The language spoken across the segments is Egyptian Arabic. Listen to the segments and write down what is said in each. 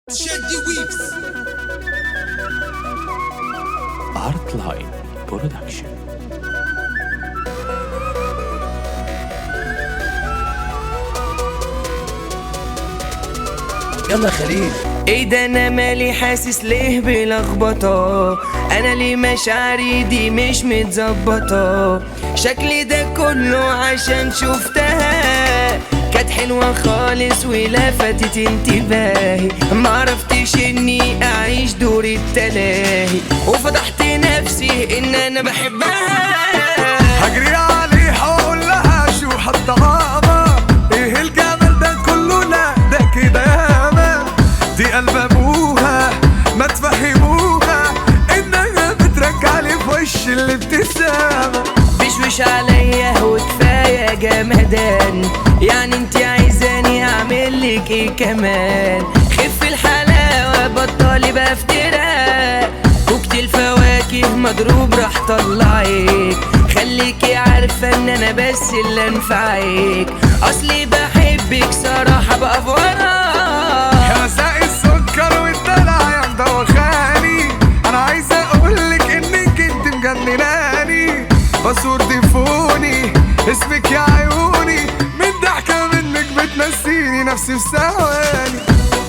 شادي ويبس ارت لاين برودكشن يلا خليل ايه ده انا مالي حاسس ليه بلخبطة انا ليه مشاعري دي مش متظبطة شكلي ده كله عشان شفتها كانت حلوة خالص ولفتت انتباهي معرفتش اني اعيش دور التلاهي وفضحت نفسي ان انا بحبها هجري عليها واقول لها شو حطها ايه الجمال ده كله لا ده كده ياما دي قلب ابوها ما تفهموها انها بترجع لي في وش الابتسامه بشوش عليا وكفاية جمدان يعني انت عايزاني اعمل لك ايه كمان خف الحلاوة بطلي بفتراء كوكت الفواكه مضروب راح طلعك خليكي عارفة ان انا بس اللي انفعك اصلي بحبك صراحة بأفورك يا ساقي السكر والدلع يا مدوخاني انا عايز اقولك انك انت مجنناني باسورد فوني اسمك يا عيوني من ضحكة منك بتنسيني نفسي في ثواني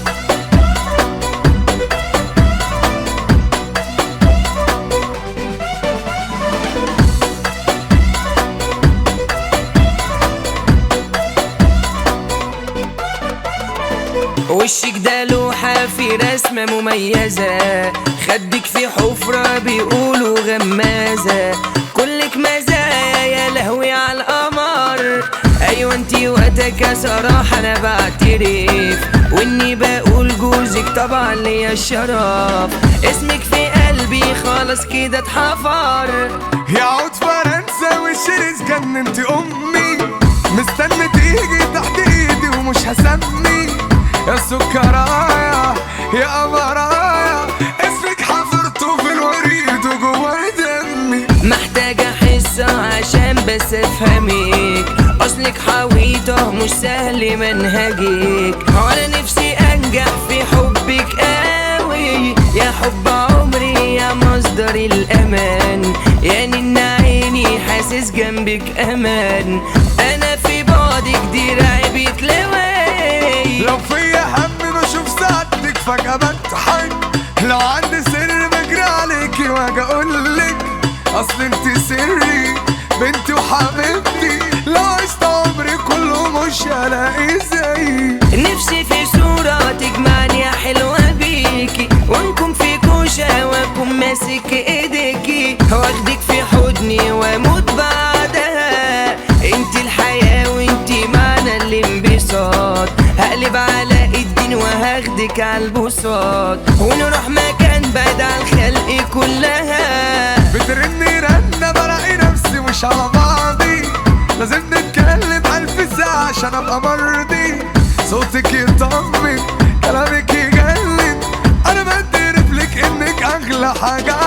وشك ده لوحة في رسمة مميزة خدك في حفرة بيقولوا غمازة كلك مزايا يا لهوي على القمر ايوه انتي وقتك صراحة انا بعترف واني بقول جوزك طبعا ليا الشرف اسمك في قلبي خلاص كده اتحفر يعود فرنسا والشرس جننت امي مستني تيجي تحت ايدي ومش هسمي يا سكرايا يا قمرايا اسمك حفرته في الوريد وجوه دمي محتاج احسها عشان بس افهمك اصلك حويطه مش سهل منهجك وانا نفسي انجح في حبك قوي يا حب عمري يا مصدر الامان يا نن عيني حاسس جنبك امان انا في بعدك دراعي بيتلوي لو فيا هم بشوف سعادتك فجأة بضحك لو عندي سر بجري عليكي واجي اقولك اصل انت سري بنتي وحبيبتي لو عشت عمري كله مش هلاقي زيي نفسي في صورة تجمعني يا حلوة بيكي ونكون في كوشة واكون ماسك ايديكي واخدك في حضني واموت بعدها انت الحياة وانت معنى الانبساط هقلب على الدين وهاخدك على البساط ونروح مكان بعيد عن الخلق كلها بترني رنة بلاقي نفسي مش على بعضي لازم نتكلم ألف ساعة عشان أبقى مرضي صوتك يطمن كلامك يجلد أنا بعترف لك إنك أغلى حاجة